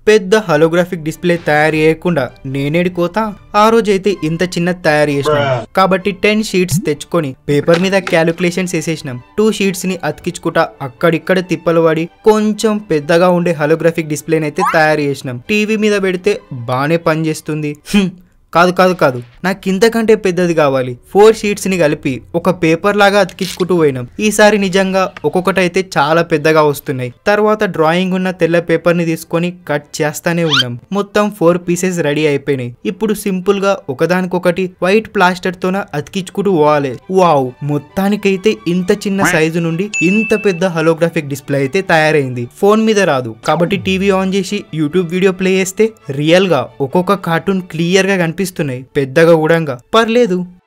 పెద్ద హలోగ్రాఫిక్ డిస్ప్లే తయారు చేయకుండా నేనేడి కోత ఆ రోజైతే ఇంత చిన్న తయారు చేసినాం కాబట్టి టెన్ షీట్స్ తెచ్చుకొని పేపర్ మీద క్యాలిక్యులేషన్స్ వేసేసినాం టూ షీట్స్ ని అతికించుకుంటా అక్కడిక్కడ తిప్పలు పడి కొంచెం పెద్దగా ఉండే హలోగ్రాఫిక్ డిస్ప్లేని అయితే తయారు చేసినాం టీవీ మీద పెడితే బాగానే పనిచేస్తుంది హ్మ్. కాదు కాదు కాదు నాకు ఇంతకంటే పెద్దది కావాలి ఫోర్ షీట్స్ ని కలిపి ఒక పేపర్ లాగా అతికించుకుంటూ పోయినాం ఈసారి నిజంగా ఒక్కొక్కటి అయితే చాలా పెద్దగా వస్తున్నాయి తర్వాత డ్రాయింగ్ ఉన్న తెల్ల పేపర్ ని తీసుకొని కట్ చేస్తానే ఉన్నాం మొత్తం ఫోర్ పీసెస్ రెడీ అయిపోయినాయి ఇప్పుడు సింపుల్ గా ఒకదానికొకటి వైట్ ప్లాస్టర్ తోన అతికించుకుంటూ పోవాలి వావ్ మొత్తానికైతే ఇంత చిన్న సైజు నుండి ఇంత పెద్ద హలోగ్రాఫిక్ డిస్ప్లే అయితే తయారైంది ఫోన్ మీద రాదు కాబట్టి టీవీ ఆన్ చేసి యూట్యూబ్ వీడియో ప్లే చేస్తే రియల్ గా ఒక్కొక్క కార్టూన్ క్లియర్ గా కనిపిస్తున్నాయి పెద్దగా కూడా పర్లేదు